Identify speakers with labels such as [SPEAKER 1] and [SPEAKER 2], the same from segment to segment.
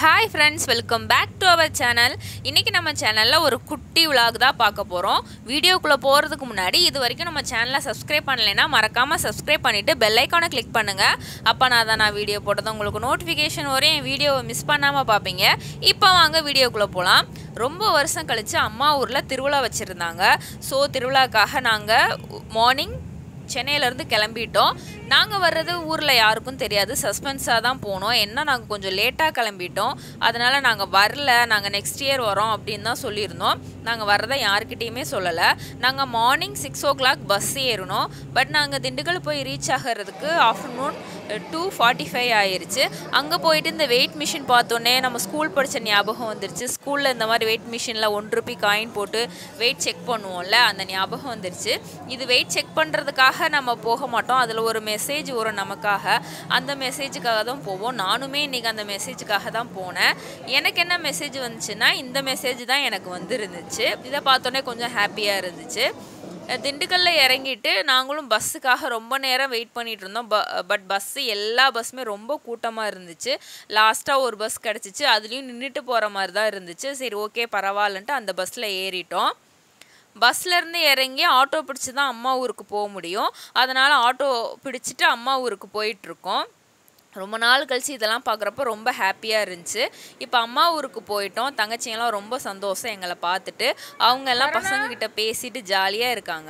[SPEAKER 1] hi friends welcome back to our channel இன்றைக்கி நம்ம சேனலில் ஒரு குட்டி விலாக் தான் பார்க்க போகிறோம் வீடியோக்குள்ளே போகிறதுக்கு முன்னாடி இது வரைக்கும் நம்ம சேனலை சப்ஸ்கிரைப் பண்ணலைன்னா மறக்காமல் சப்ஸ்கிரைப் பண்ணிவிட்டு பெல் ஐக்கானை கிளிக் பண்ணுங்கள் அப்போ நான் தான் நான் வீடியோ போட்டது உங்களுக்கு நோட்டிஃபிகேஷன் வரையும் என் வீடியோவை மிஸ் பண்ணாமல் பார்ப்பீங்க இப்போ வாங்க வீடியோக்குள்ளே போகலாம் ரொம்ப வருஷம் கழித்து அம்மா ஊரில் திருவிழா வச்சுருந்தாங்க ஸோ திருவிழாக்காக நாங்கள் மார்னிங் சென்னையிலேருந்து கிளம்பிட்டோம் நாங்கள் வர்றது ஊரில் யாருக்கும் தெரியாது சஸ்பென்ஸாக தான் போனோம் என்ன நாங்கள் கொஞ்சம் லேட்டாக கிளம்பிட்டோம் அதனால் நாங்கள் வரல நாங்கள் நெக்ஸ்ட் இயர் வரோம் அப்படின்னு தான் சொல்லியிருந்தோம் நாங்கள் வர்றதை யாருக்கிட்டேயுமே சொல்லலை நாங்கள் morning six o'clock bus ஏறினோம் பட் நாங்கள் திண்டுக்கல் போய் ரீச் ஆகிறதுக்கு ஆஃப்டர்நூன் டூ ஃபார்ட்டி ஃபைவ் ஆயிருச்சு அங்கே போயிட்டு இந்த வெயிட் மிஷின் பார்த்தோன்னே நம்ம ஸ்கூல் படித்த ஞாபகம் வந்துருச்சு ஸ்கூலில் இந்த மாதிரி வெயிட் மிஷினில் ஒன் ருபி காயின் போட்டு வெயிட் செக் பண்ணுவோம்ல அந்த ஞாபகம் வந்துருச்சு இது வெயிட் செக் பண்ணுறதுக்காக நம்ம போக மாட்டோம் அதில் ஒரு மெசேஜ் வரும் நமக்காக அந்த மெசேஜுக்காக தான் போவோம் நானுமே இன்றைக்கி அந்த மெசேஜுக்காக தான் போனேன் எனக்கு என்ன மெசேஜ் வந்துச்சுன்னா இந்த மெசேஜ் தான் எனக்கு வந்து இருந்துச்சு இதை பார்த்தோன்னே கொஞ்சம் ஹாப்பியாக இருந்துச்சு திண்டுக்கல்ல இறங்கிட்டு நாங்களும் பஸ்ஸுக்காக ரொம்ப நேரம் வெயிட் பண்ணிட்டு இருந்தோம் ப பட் பஸ்ஸு எல்லா பஸ்ஸுமே ரொம்ப கூட்டமாக இருந்துச்சு லாஸ்ட்டாக ஒரு பஸ் கிடச்சிச்சு அதுலேயும் நின்றுட்டு போகிற மாதிரி தான் இருந்துச்சு சரி ஓகே பரவாயில்லன்ட்டு அந்த பஸ்ஸில் ஏறிட்டோம் பஸ்லேருந்து இறங்கி ஆட்டோ பிடிச்சி தான் அம்மா ஊருக்கு போக முடியும் அதனால் ஆட்டோ பிடிச்சிட்டு அம்மா ஊருக்கு போயிட்டுருக்கோம் ரொம்ப நாள் கழிச்சு இதெல்லாம் பார்க்குறப்ப ரொம்ப ஹாப்பியாக இருந்துச்சு இப்போ அம்மா ஊருக்கு போயிட்டோம் தங்கச்சிங்கெல்லாம் ரொம்ப சந்தோஷம் எங்களை பார்த்துட்டு அவங்க எல்லாம் பசங்கக்கிட்ட பேசிட்டு ஜாலியாக இருக்காங்க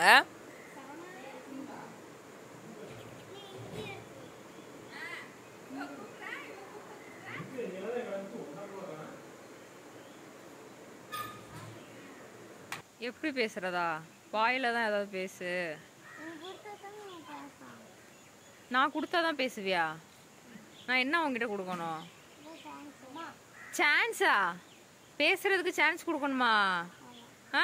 [SPEAKER 1] எப்படி பேசுகிறதா வாயில் தான் ஏதாவது பேசு நான் கொடுத்தா தான் பேசுவியா நான் என்ன உங்ககிட்ட கொடுக்கணும் சான்ஸா பேசுறதுக்கு சான்ஸ் கொடுக்கணுமா ஆ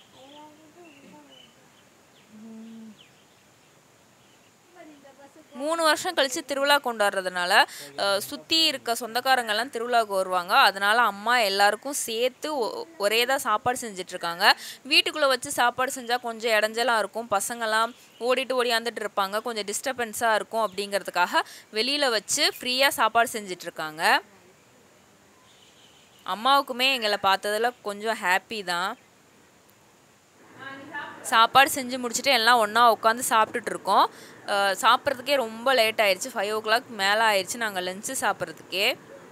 [SPEAKER 1] மூணு வருஷம் கழித்து திருவிழா கொண்டாடுறதுனால சுற்றி இருக்க சொந்தக்காரங்கெல்லாம் திருவிழாவுக்கு வருவாங்க அதனால் அம்மா எல்லாருக்கும் சேர்த்து ஒரே தான் சாப்பாடு செஞ்சிட்ருக்காங்க வீட்டுக்குள்ளே வச்சு சாப்பாடு செஞ்சால் கொஞ்சம் இடைஞ்சலாக இருக்கும் பசங்கள்லாம் ஓடிட்டு ஓடியாந்துட்டு இருப்பாங்க கொஞ்சம் டிஸ்டர்பன்ஸாக இருக்கும் அப்படிங்கிறதுக்காக வெளியில் வச்சு ஃப்ரீயாக சாப்பாடு செஞ்சிட்ருக்காங்க அம்மாவுக்குமே எங்களை பார்த்ததில் கொஞ்சம் ஹாப்பி தான் சாப்பாடு செஞ்சு முடிச்சுட்டு எல்லாம் ஒன்றா உட்காந்து சாப்பிட்டுட்டு இருக்கோம் சாப்பிட்றதுக்கே ரொம்ப லேட் ஆயிடுச்சு ஃபைவ் ஓ கிளாக் மேலே ஆயிடுச்சு நாங்கள் லஞ்சு சாப்பிட்றதுக்கே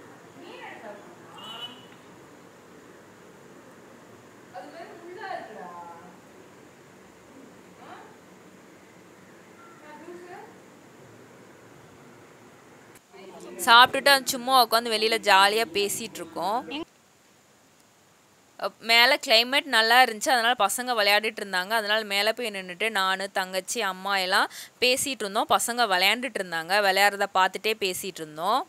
[SPEAKER 1] சாப்பிட்டுட்டு சும்மா உட்காந்து வெளியில் ஜாலியாக பேசிகிட்டு இருக்கோம் மேலே கிளைமேட் நல்லா இருந்துச்சு அதனால் பசங்க விளையாடிட்டு இருந்தாங்க அதனால் மேலே போய் நின்றுட்டு நான் தங்கச்சி அம்மா எல்லாம் பேசிகிட்டு இருந்தோம் பசங்க விளையாண்டுட்டு இருந்தாங்க விளையாடுறத பார்த்துட்டே பேசிகிட்டு இருந்தோம்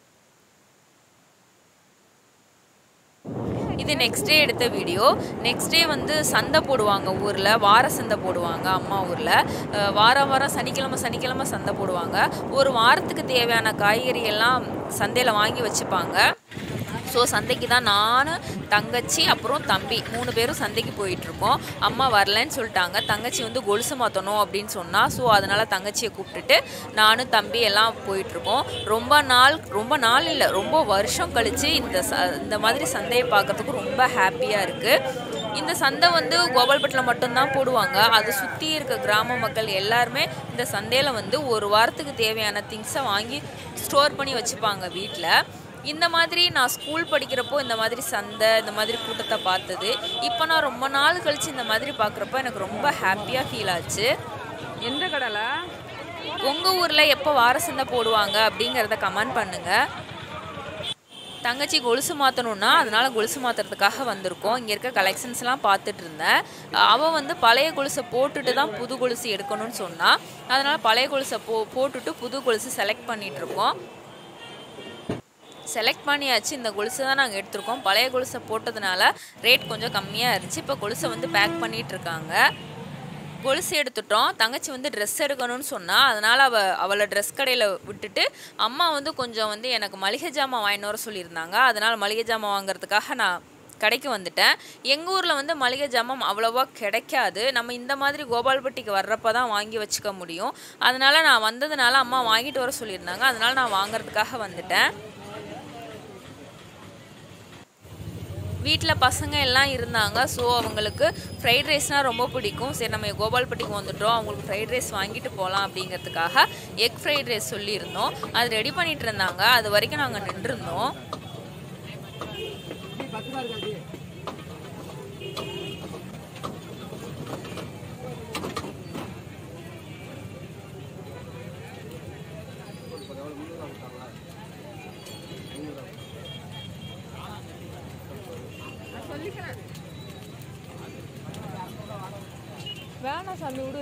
[SPEAKER 1] இது நெக்ஸ்ட் டே எடுத்த வீடியோ நெக்ஸ்ட் டே வந்து சந்தை போடுவாங்க ஊரில் வார சந்தை போடுவாங்க அம்மா ஊரில் வாரம் வாரம் சனிக்கிழமை சனிக்கிழமை சந்தை போடுவாங்க ஒரு வாரத்துக்கு தேவையான காய்கறி எல்லாம் சந்தையில் வாங்கி வச்சுப்பாங்க ஸோ சந்தைக்கு தான் நான் தங்கச்சி அப்புறம் தம்பி மூணு பேரும் சந்தைக்கு போயிட்டுருக்கோம் அம்மா வரலன்னு சொல்லிட்டாங்க தங்கச்சி வந்து கொலுசு மாற்றணும் அப்படின்னு சொன்னால் ஸோ அதனால் தங்கச்சியை கூப்பிட்டுட்டு நானும் தம்பி எல்லாம் போயிட்டுருக்கோம் ரொம்ப நாள் ரொம்ப நாள் இல்லை ரொம்ப வருஷம் கழித்து இந்த ச இந்த மாதிரி சந்தையை பார்க்குறதுக்கு ரொம்ப ஹாப்பியாக இருக்குது இந்த சந்தை வந்து கோபால்பட்டில் மட்டும்தான் போடுவாங்க அதை சுற்றி இருக்க கிராம மக்கள் எல்லாருமே இந்த சந்தையில் வந்து ஒரு வாரத்துக்கு தேவையான திங்ஸை வாங்கி ஸ்டோர் பண்ணி வச்சுப்பாங்க வீட்டில் இந்த மாதிரி நான் ஸ்கூல் படிக்கிறப்போ இந்த மாதிரி சந்தை இந்த மாதிரி கூட்டத்தை பார்த்தது இப்போ நான் ரொம்ப நாள் கழித்து இந்த மாதிரி பார்க்குறப்போ எனக்கு ரொம்ப ஹாப்பியாக ஃபீல் ஆச்சு
[SPEAKER 2] எந்த கடலை
[SPEAKER 1] உங்கள் ஊரில் எப்போ வார சந்தை போடுவாங்க அப்படிங்கிறத கமெண்ட் பண்ணுங்கள் தங்கச்சி கொலுசு மாற்றணுன்னா அதனால் கொலுசு மாற்றுறதுக்காக வந்திருக்கோம் இங்கே இருக்க கலெக்ஷன்ஸ்லாம் பார்த்துட்டு இருந்தேன் அவள் வந்து பழைய கொலுசை போட்டுட்டு தான் புது கொலுசு எடுக்கணும்னு சொன்னால் அதனால் பழைய கொலுசை போ போட்டுட்டு புது கொலுசு செலக்ட் பண்ணிகிட்ருக்கோம் செலக்ட் பண்ணியாச்சு இந்த கொலுசை தான் நாங்கள் எடுத்திருக்கோம் பழைய கொலுசை போட்டதுனால ரேட் கொஞ்சம் கம்மியாக இருந்துச்சு இப்போ கொலுசை வந்து பேக் பண்ணிகிட்டு இருக்காங்க கொலுசு எடுத்துட்டோம் தங்கச்சி வந்து ட்ரெஸ் எடுக்கணும்னு சொன்னால் அதனால் அவள் அவளை ட்ரெஸ் கடையில் விட்டுட்டு அம்மா வந்து கொஞ்சம் வந்து எனக்கு மளிகை ஜாமான் வாங்கிட்டு வர சொல்லியிருந்தாங்க அதனால் மளிகை ஜாமான் வாங்குறதுக்காக நான் கடைக்கு வந்துட்டேன் எங்கள் ஊரில் வந்து மளிகை ஜாமான் அவ்வளோவா கிடைக்காது நம்ம இந்த மாதிரி கோபால்பட்டிக்கு வர்றப்ப தான் வாங்கி வச்சுக்க முடியும் அதனால் நான் வந்ததுனால அம்மா வாங்கிட்டு வர சொல்லியிருந்தாங்க அதனால் நான் வாங்குறதுக்காக வந்துட்டேன் வீட்டில் பசங்க எல்லாம் இருந்தாங்க ஸோ அவங்களுக்கு ஃப்ரைட் ரைஸ்னால் ரொம்ப பிடிக்கும் சரி நம்ம கோபால்பட்டிக்கு வந்துட்டோம் அவங்களுக்கு ஃப்ரைட் ரைஸ் வாங்கிட்டு போகலாம் அப்படிங்கிறதுக்காக எக் ஃப்ரைட் ரைஸ் சொல்லியிருந்தோம் அது ரெடி பண்ணிட்டு இருந்தாங்க அது வரைக்கும் நாங்கள் நின்றுருந்தோம் வேணாம் சாமி விடு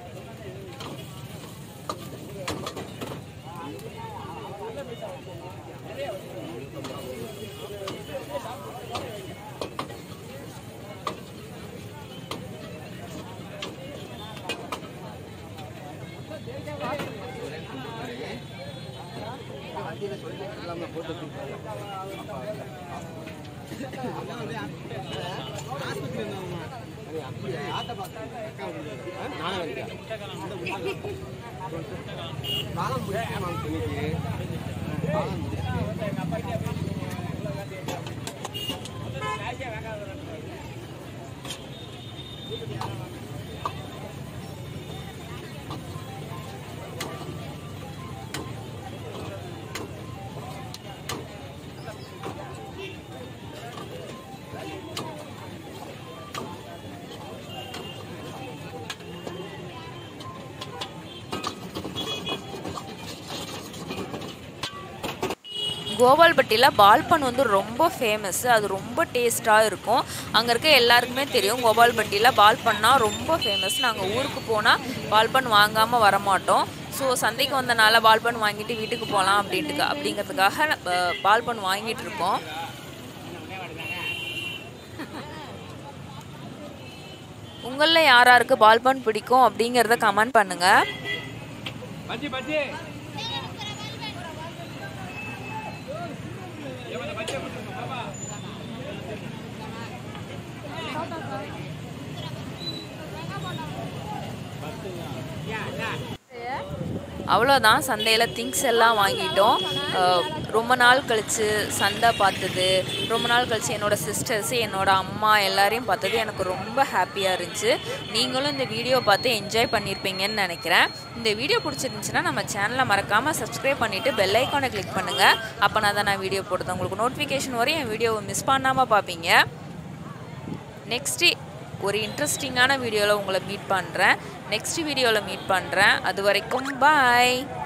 [SPEAKER 1] கோபால்பட்டியில் பால்பன் வந்து ரொம்ப ஃபேமஸ் அது ரொம்ப டேஸ்ட்டாக இருக்கும் அங்கே இருக்க எல்லாருக்குமே தெரியும் கோபால்பட்டியில் பால்பன்னா ரொம்ப ஃபேமஸ் நாங்கள் ஊருக்கு போனால் பால்பன் வாங்காமல் வரமாட்டோம் ஸோ சந்தைக்கு வந்தனால பால்பன் வாங்கிட்டு வீட்டுக்கு போகலாம் அப்படின்ட்டு அப்படிங்கிறதுக்காக அஹ், பால்பன் வாங்கிட்டு இருக்கோம் உங்களில் யார் யாருக்கு பால்பன் பிடிக்கும் அப்படிங்கிறத கமெண்ட் பண்ணுங்கள்
[SPEAKER 2] பஜ்ஜி பஜ்ஜி
[SPEAKER 1] அவ்வளோதான் சந்தையில் திங்ஸ் எல்லாம் வாங்கிட்டோம் அஹ் ரொம்ப நாள் கழித்து சந்தை பார்த்தது ரொம்ப நாள் கழித்து என்னோடய சிஸ்டர்ஸ் என்னோட அம்மா எல்லாரையும் பார்த்தது எனக்கு ரொம்ப ஹாப்பியாக இருந்துச்சு நீங்களும் இந்த வீடியோ பார்த்து என்ஜாய் பண்ணியிருப்பீங்கன்னு நினைக்கிறேன் இந்த வீடியோ பிடிச்சிருந்துச்சுன்னா நம்ம சேனலை மறக்காமல் சப்ஸ்கிரைப் பண்ணிவிட்டு பெல் ஐக்கானை கிளிக் பண்ணுங்கள் அப்போ நான் தான் நான் வீடியோ போடுறது உங்களுக்கு நோட்டிஃபிகேஷன் வரையும் என் வீடியோவை மிஸ் பண்ணாமல் பார்ப்பீங்க நெக்ஸ்ட்டு ஒரு இன்ட்ரெஸ்டிங்கான வீடியோவில் உங்களை மீட் பண்ணுறேன் நெக்ஸ்ட் வீடியோவில் மீட் பண்ணுறேன் அது வரைக்கும் பாய்